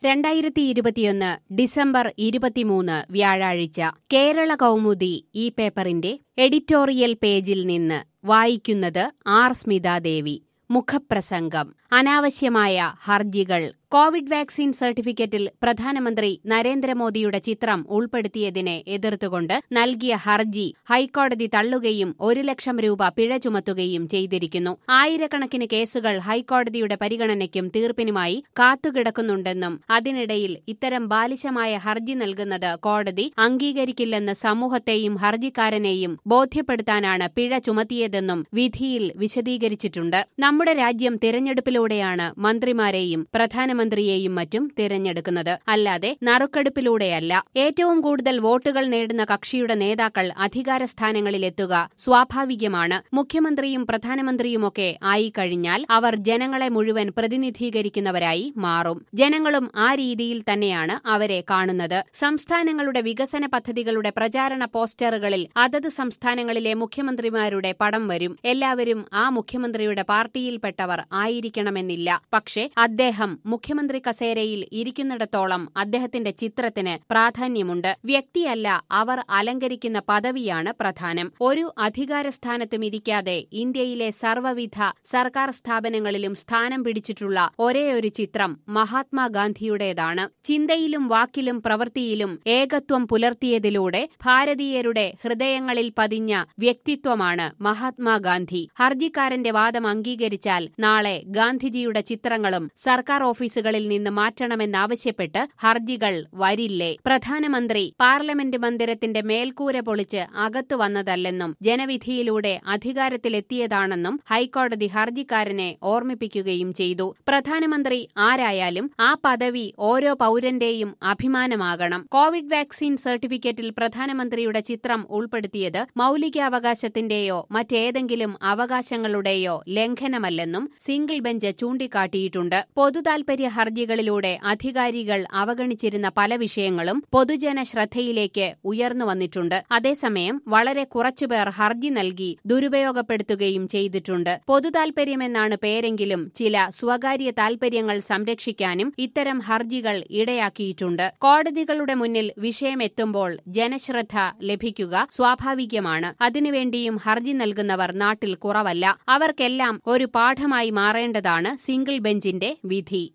രണ്ടായിരത്തി ഇരുപത്തിയൊന്ന് ഡിസംബർ ഇരുപത്തിമൂന്ന് വ്യാഴാഴ്ച കേരള കൗമുദി ഈ പേപ്പറിന്റെ എഡിറ്റോറിയൽ പേജിൽ നിന്ന് വായിക്കുന്നത് ആർ സ്മിതാദേവി മുഖപ്രസംഗം അനാവശ്യമായ ഹർജികൾ കോവിഡ് വാക്സിൻ സർട്ടിഫിക്കറ്റിൽ പ്രധാനമന്ത്രി നരേന്ദ്രമോദിയുടെ ചിത്രം ഉൾപ്പെടുത്തിയതിനെ എതിർത്തുകൊണ്ട് നൽകിയ ഹർജി ഹൈക്കോടതി തള്ളുകയും ഒരു ലക്ഷം രൂപ പിഴ ചുമത്തുകയും ചെയ്തിരിക്കുന്നു ആയിരക്കണക്കിന് കേസുകൾ ഹൈക്കോടതിയുടെ പരിഗണനയ്ക്കും തീർപ്പിനുമായി കാത്തുകിടക്കുന്നുണ്ടെന്നും അതിനിടയിൽ ഇത്തരം ബാലിശമായ ഹർജി നൽകുന്നത് കോടതി അംഗീകരിക്കില്ലെന്ന് സമൂഹത്തെയും ഹർജിക്കാരനെയും ബോധ്യപ്പെടുത്താനാണ് പിഴ ചുമത്തിയതെന്നും വിധിയിൽ വിശദീകരിച്ചിട്ടുണ്ട് നമ്മുടെ രാജ്യം തിരഞ്ഞെടുപ്പിലൂടെയാണ് മന്ത്രിമാരെയും പ്രധാനമന്ത്രിയെയും മറ്റും തിരഞ്ഞെടുക്കുന്നത് അല്ലാതെ നറുക്കെടുപ്പിലൂടെയല്ല ഏറ്റവും കൂടുതൽ വോട്ടുകൾ നേടുന്ന കക്ഷിയുടെ നേതാക്കൾ അധികാര സ്ഥാനങ്ങളിലെത്തുക സ്വാഭാവികമാണ് മുഖ്യമന്ത്രിയും പ്രധാനമന്ത്രിയുമൊക്കെ ആയിക്കഴിഞ്ഞാൽ അവർ ജനങ്ങളെ മുഴുവൻ പ്രതിനിധീകരിക്കുന്നവരായി മാറും ജനങ്ങളും ആ രീതിയിൽ തന്നെയാണ് അവരെ കാണുന്നത് സംസ്ഥാനങ്ങളുടെ വികസന പദ്ധതികളുടെ പ്രചാരണ പോസ്റ്ററുകളിൽ അതത് സംസ്ഥാനങ്ങളിലെ മുഖ്യമന്ത്രിമാരുടെ പടം വരും എല്ലാവരും ആ മുഖ്യമന്ത്രിയുടെ പാർട്ടിയിൽപ്പെട്ടവർ ആയിരിക്കണമെന്നില്ല പക്ഷേ അദ്ദേഹം മുഖ്യമന്ത്രി കസേരയിൽ ഇരിക്കുന്നിടത്തോളം അദ്ദേഹത്തിന്റെ ചിത്രത്തിന് പ്രാധാന്യമുണ്ട് വ്യക്തിയല്ല അവർ അലങ്കരിക്കുന്ന പദവിയാണ് പ്രധാനം ഒരു അധികാര സ്ഥാനത്തും ഇരിക്കാതെ ഇന്ത്യയിലെ സർവ്വവിധ സർക്കാർ സ്ഥാപനങ്ങളിലും സ്ഥാനം പിടിച്ചിട്ടുള്ള ഒരേ ഒരു ചിത്രം മഹാത്മാഗാന്ധിയുടേതാണ് ചിന്തയിലും വാക്കിലും പ്രവൃത്തിയിലും ഏകത്വം പുലർത്തിയതിലൂടെ ഭാരതീയരുടെ ഹൃദയങ്ങളിൽ പതിഞ്ഞ വ്യക്തിത്വമാണ് മഹാത്മാഗാന്ധി ഹർജിക്കാരന്റെ വാദം അംഗീകരിച്ചാൽ നാളെ ഗാന്ധിജിയുടെ ചിത്രങ്ങളും സർക്കാർ ഓഫീസുകളിൽ നിന്ന് മാറ്റണമെന്നാവശ്യപ്പെട്ട് ഹർജികൾ വരില്ലേ പ്രധാനമന്ത്രി പാർലമെന്റ് മന്ദിരത്തിന്റെ മേൽക്കൂര പൊളിച്ച് അകത്തു വന്നതല്ലെന്നും ജനവിധിയിലൂടെ അധികാരത്തിലെത്തിയതാണെന്നും ഹൈക്കോടതി ഹർജിക്കാരനെ ഓർമ്മിപ്പിക്കുകയും ചെയ്തു പ്രധാനമന്ത്രി ആരായാലും ആ പദവി ഓരോ പൌരന്റെയും അഭിമാനമാകണം കോവിഡ് വാക്സിൻ സർട്ടിഫിക്കറ്റിൽ പ്രധാനമന്ത്രിയുടെ ചിത്രം ഉൾപ്പെടുത്തിയത് മൌലികാവകാശത്തിന്റെയോ മറ്റേതെങ്കിലും അവകാശങ്ങളുടെയോ ലംഘനമല്ലെന്നും സിംഗിൾ ബെഞ്ച് ചൂണ്ടിക്കാട്ടിയിട്ടുണ്ട് പൊതുതാൽപര്യ ഹർജികളിലൂടെ അധികാരികൾ അവഗണിച്ചിരുന്ന പല വിഷയങ്ങളും പൊതുജന ശ്രദ്ധയിലേക്ക് ഉയർന്നു വന്നിട്ടുണ്ട് അതേസമയം വളരെ കുറച്ചുപേർ ഹർജി നൽകി ദുരുപയോഗപ്പെടുത്തുകയും ചെയ്തിട്ടുണ്ട് പൊതുതാൽപര്യമെന്നാണ് പേരെങ്കിലും ചില സ്വകാര്യ താൽപര്യങ്ങൾ സംരക്ഷിക്കാനും ഇത്തരം ഹർജികൾ ഇടയാക്കിയിട്ടുണ്ട് കോടതികളുടെ മുന്നിൽ വിഷയമെത്തുമ്പോൾ ജനശ്രദ്ധ ലഭിക്കുക സ്വാഭാവികമാണ് അതിനുവേണ്ടിയും ഹർജി നൽകുന്നവർ നാട്ടിൽ കുറവല്ല അവർക്കെല്ലാം ഒരു പാഠമായി മാറേണ്ടതാണ് സിംഗിൾ ബെഞ്ചിന്റെ വിധി